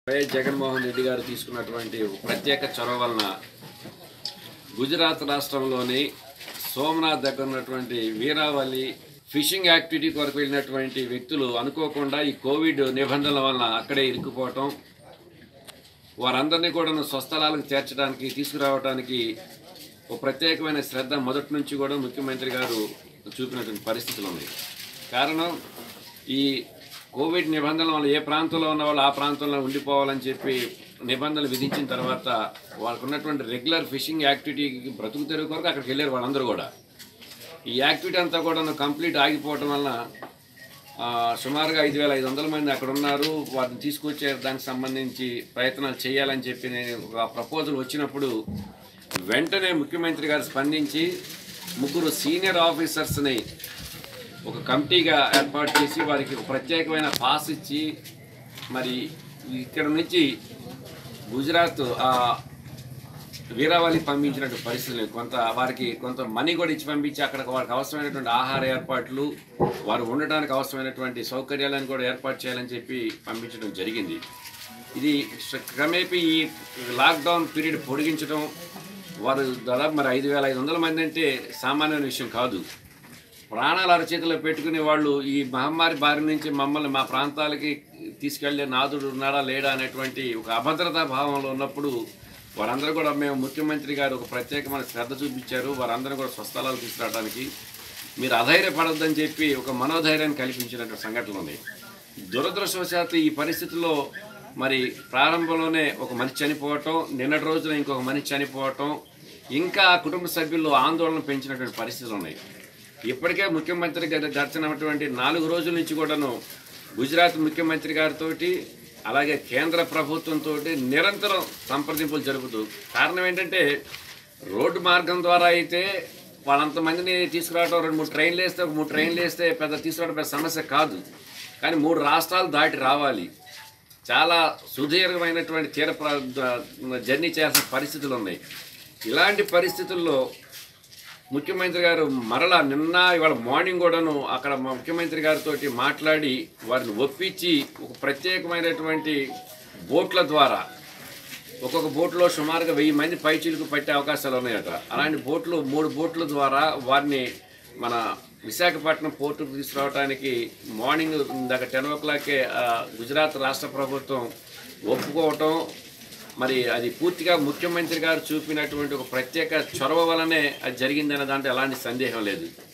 YS Jaganmohan Reddy గారు తీసుకున్నటువంటి ఒక ప్రత్యేక చొరవ వలన గుజరాత్ రాష్ట్రంలోని సోమనాథ్ దగ్గర ఉన్నటువంటి వీరావళి ఫిషింగ్ యాక్టివిటీ కొరకు వెళ్ళినటువంటి వ్యక్తులు అనుకోకుండా ఈ కోవిడ్ నిబంధనల వలన అక్కడే ఇరుక్కుపోవటం వారందరినీ కూడా స్వస్థలాలకు చేర్చడానికి తీసుకురావడానికి ఒక ప్రత్యేకమైన శ్రద్ధ మొదటి నుంచి కూడా ముఖ్యమంత్రి గారు చూపినటువంటి పరిస్థితులు ఉన్నాయి కారణం ఈ కోవిడ్ నిబంధనల వల్ల ఏ ప్రాంతంలో ఉన్న వాళ్ళు ఆ ప్రాంతంలో ఉండిపోవాలని చెప్పి నిబంధనలు విధించిన తర్వాత వాళ్ళకు ఉన్నటువంటి రెగ్యులర్ ఫిషింగ్ యాక్టివిటీకి బ్రతుకు తెరుగు కొరకు అక్కడికి వెళ్ళారు వాళ్ళందరూ కూడా ఈ యాక్టివిటీ అంతా కూడా కంప్లీట్ ఆగిపోవటం వలన ఆ, సుమారుగా ఐదు వేల ఐదు వందల మంది అక్కడ ఉన్నారు వారిని తీసుకొచ్చే దానికి సంబంధించి ప్రయత్నాలు చేయాలని చెప్పి నేను ఒక ప్రపోజల్ వచ్చినప్పుడు వెంటనే ముఖ్యమంత్రి గారు స్పందించి ముగ్గురు సీనియర్ ఆఫీసర్స్ని ఒక కమిటీగా ఏర్పాటు చేసి వారికి ఒక ప్రత్యేకమైన పాస్ ఇచ్చి మరి ఇక్కడ నుంచి గుజరాత్ ఆ వీరావళి పంపించినటువంటి పరిస్థితులు కొంత వారికి కొంత మనీ కూడా ఇచ్చి పంపించి అక్కడ వారికి అవసరమైనటువంటి ఆహార ఏర్పాట్లు వారు ఉండడానికి అవసరమైనటువంటి సౌకర్యాలను కూడా ఏర్పాటు చేయాలని చెప్పి పంపించడం జరిగింది ఇది క్రమేపీ ఈ లాక్డౌన్ పీరియడ్ పొడిగించడం వారు దాదాపు మరి ఐదు వేల ఐదు వందల మంది అంటే సామాన్యమైన విషయం కాదు ప్రాణాలు అరచేతిలో పెట్టుకునే వాళ్ళు ఈ మహమ్మారి బారి నుంచి మమ్మల్ని మా ప్రాంతాలకి తీసుకెళ్లే నాదుడు ఉన్నాడా లేడా అనేటువంటి ఒక అభద్రతా భావంలో ఉన్నప్పుడు వారందరూ కూడా మేము ముఖ్యమంత్రి గారు ఒక ప్రత్యేకమైన శ్రద్ధ చూపించారు వారందరూ కూడా స్వస్థలాలు తీసుకురావడానికి మీరు అధైర్యపడొద్దని చెప్పి ఒక మనోధైర్యాన్ని కల్పించినటువంటి సంఘటనలు ఉన్నాయి దురదృష్టవశాత్తు ఈ పరిస్థితుల్లో మరి ప్రారంభంలోనే ఒక మనిషి చనిపోవటం నిన్నటి రోజున ఇంకొక మనిషి చనిపోవటం ఇంకా ఆ కుటుంబ సభ్యులు ఆందోళన పెంచినటువంటి పరిస్థితులు ఉన్నాయి ఇప్పటికే ముఖ్యమంత్రి గారు గడిచినటువంటి నాలుగు రోజుల నుంచి కూడాను గుజరాత్ ముఖ్యమంత్రి గారితో అలాగే కేంద్ర ప్రభుత్వంతో నిరంతరం సంప్రదింపులు జరుపుతూ కారణం ఏంటంటే రోడ్డు మార్గం ద్వారా అయితే వాళ్ళంతమందిని తీసుకురావడం రెండు మూడు ట్రైన్లు వేస్తే ఒక మూడు ట్రైన్లు వేస్తే పెద్ద తీసుకురావడం పెద్ద సమస్య కాదు కానీ మూడు రాష్ట్రాలు దాటి రావాలి చాలా సుదీర్ఘమైనటువంటి తీర ప్ర- ద- జర్నీ చేయాల్సిన పరిస్థితులు ఉన్నాయి ఇలాంటి పరిస్థితుల్లో ముఖ్యమంత్రి గారు మరలా నిన్న ఇవాళ మార్నింగ్ కూడాను అక్కడ మా ముఖ్యమంత్రి గారితో మాట్లాడి వారిని ఒప్పించి ఒక ప్రత్యేకమైనటువంటి బోట్ల ద్వారా ఒక్కొక్క బోట్లో సుమారుగా వెయ్యి మంది పైచీలకు పట్టే అవకాశాలు ఉన్నాయట అలాంటి బోట్లు మూడు బోట్ల ద్వారా వారిని మన విశాఖపట్నం పోర్టుకు తీసుకురావడానికి మార్నింగ్ ఇందాక టెన్ ఓ క్లాకే ఆ, గుజరాత్ రాష్ట్ర ప్రభుత్వం ఒప్పుకోవటం మరి అది పూర్తిగా ముఖ్యమంత్రి గారు చూపినటువంటి ఒక ప్రత్యేక చొరవ వలనే అది జరిగిందనే దాంట్లో ఎలాంటి సందేహం లేదు